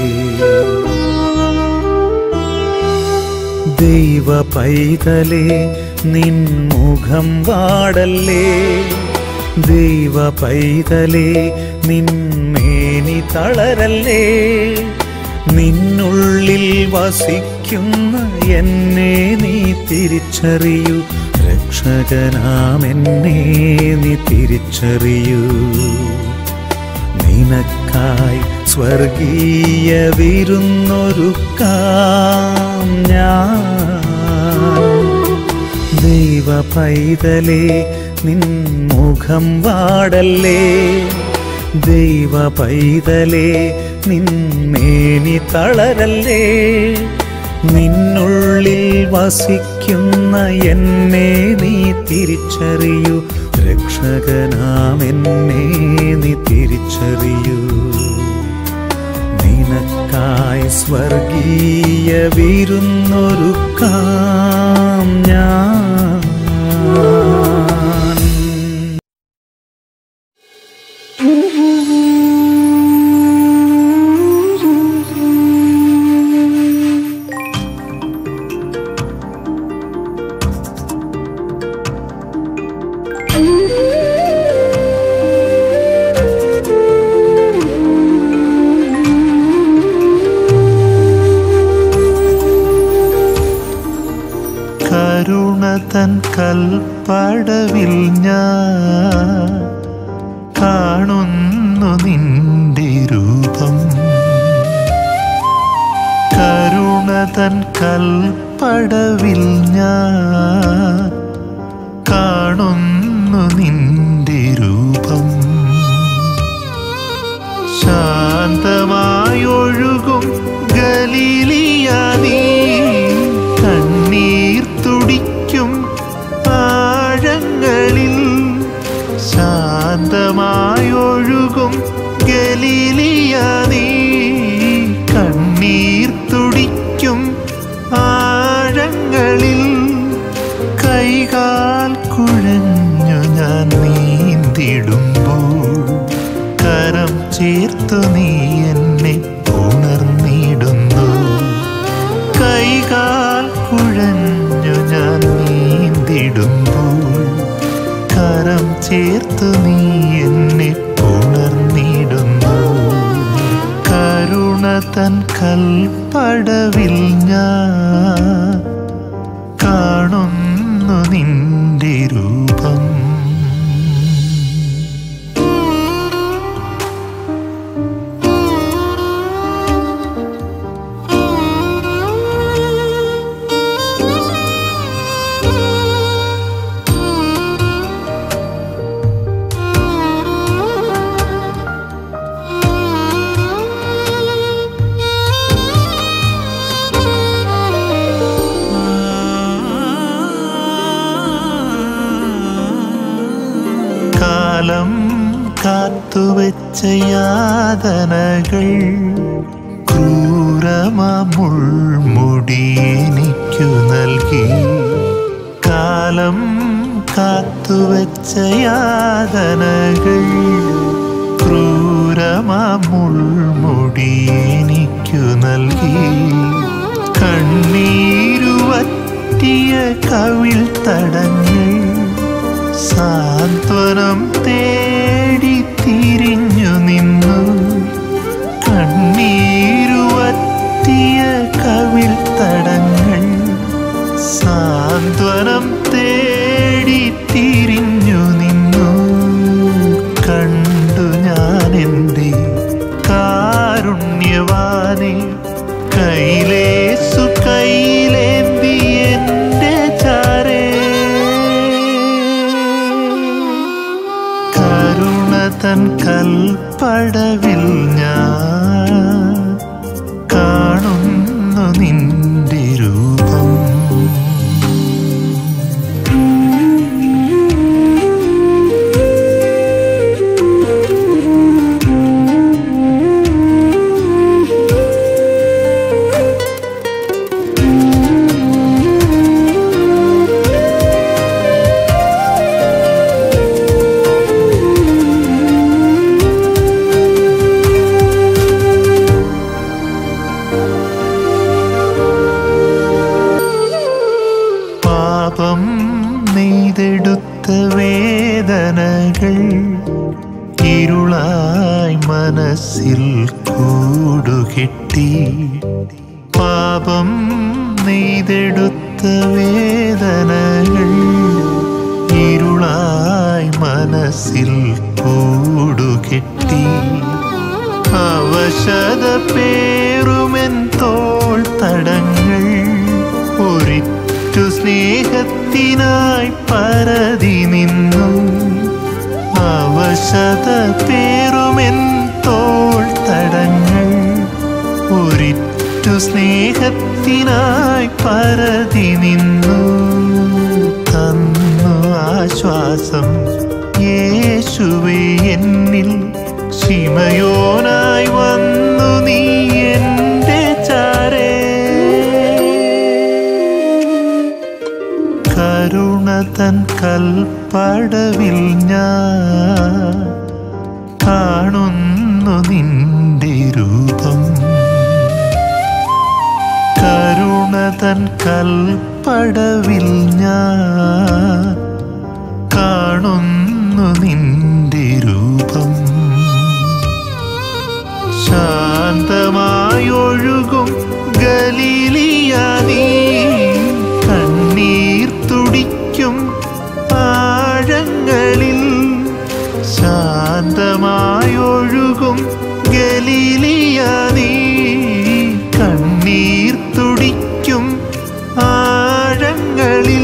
ദൈവ പൈതലേ നിൻ മുഖം വാടല്ലേ ദൈവ പൈതലേ നിന്മേനി തളരല്ലേ നിന്നുള്ളിൽ വസിക്കുന്ന എന്നെ നീ തിരിച്ചറിയൂ രക്ഷകനാം എന്നെ നീ തിരിച്ചറിയൂ നിനക്കായി സ്വർഗീയ വിരുന്നൊരുക്കാം ഞാൻ ദൈവ പൈതലേ നിൻ മുഖം വാടല്ലേ ദൈവ പൈതലേ നിന്നേനി തളരല്ലേ നിന്നുള്ളിൽ വസിക്കുന്ന എന്നെ നീ തിരിച്ചറിയൂ രക്ഷകനാം എന്നെ നീ തിരിച്ചറിയൂ നിനക്കായി സ്വർഗീയ വിരുന്നൊരുക്കാം ഞാൻ കരുണ തൻ കൽപ്പടവിൽ ഞാൻ കാണുന്നു നിന്റെ രൂപം കരുണ തൻ കൽപ്പടവിൽ ഞാൻ കാണുന്നു നിന്റെ രൂപം ശാന്തമായൊഴുകും ഗലീലിയ നീ ശാന്തമായൊഴുകും ഗലീലിയ നീ കണ്ണീർ തുടിക്കും ആഴങ്ങളിൽ കൈകാൽ കുഴഞ്ഞു ഞാൻ നീന്തിടുമ്പോൾ കരം ചേർത്തു നീ എന്നെ ഉണർന്നിടുന്നു കൈകാൽ കുഴഞ്ഞു ഞാൻ നീന്തിടുമ്പോൾ കരം ചേർത്തു നീ എന്നെ ഉണർന്നിടുന്നു കരുണ തൻ കൽപ്പടവിൽ ഞാൻ കാണുന്നു നിന്റെ രൂപം കാലം കാത്തുവെച്ച യാതനകൾ ക്രൂരമുൾമുടി എനിക്കു നൽകി കാലം കാത്തുവെച്ച യാതനകൾ ക്രൂരമുൾമുടി എനിക്കു നൽകി കണ്ണീരുവറ്റിയ കവിൾ തടങ്ങൾ സാന്ത്വനം തേടി തിരിഞ്ഞു നിന്നു കണ്ണീരുവറ്റിയ കവിൾ തടങ്ങൾ സാന്ത്വനം തേടി തിരിഞ്ഞു നിന്നു കണ്ടു ഞാൻ എൻ്റെ കാരുണ്യവാനെ കൈലേസു കൈലേന്തി എൻ്റെ ചാരേ കരുണ തൻ കൽപ്പടവിൽ ഞാൻ കാണുന്നു നിന്റെ രൂപം പാപം നെയ്തെടുത്ത വേദനകൾ ഇരുളായി മനസ്സിൽ കൂടുകെട്ടി പാപം നെയ്തെടുത്ത വേദനകൾ ഇരുളായി മനസ്സിൽ കൂടുകെട്ടി അവശത പേറുമെൻ തോൾ തടങ്ങൾ ഒരിറ്റു സ്നേഹത്തിനായി പരതി നിന്നു അവശത പേറുമെൻ തോൾ തടങ്ങൾ ഒരിറ്റു സ്നേഹത്തിനായി പരതി നിന്നു തന്നു ആശ്വാസം യേശുവേ എന്നിൽ ശിമയോനായി വന്നു നീ എൻ്റെ ചാരേ കരുണ തൻ കൽപ്പടവിൽ ഞാൻ കാണുന്നു നിന്റെ രൂപം കരുണ തൻ കൽപ്പടവിൽ ഞാൻ കാണുന്നു നിന്റെ രൂപം ശാന്തമായൊഴുകും ഗലീലിയ നീ കണ്ണീർ തുടിക്കും ആഴങ്ങളിൽ ശാന്തമായൊഴുകും ഗലീലിയ നീ കണ്ണീർ തുടിക്കും ആഴങ്ങളിൽ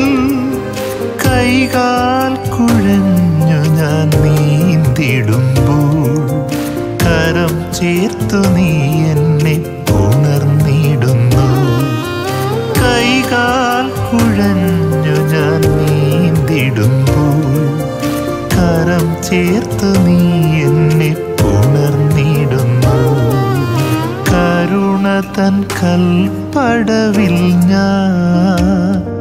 കൈകാൽ കുഴഞ്ഞു ഞാൻ നീന്തിടുമ്പോൾ കരം ചേർത്തു നീ എന്നെ ഉണർന്നിടുന്നു കൈകാൽ കുഴഞ്ഞു ഞാൻ നീന്തിടുമ്പോൾ കരം ചേർ ചേർത്തു നീ എന്നെ പുണർന്നിടുന്നു കരുണ തൻ കൽപ്പടവിൽ ഞാൻ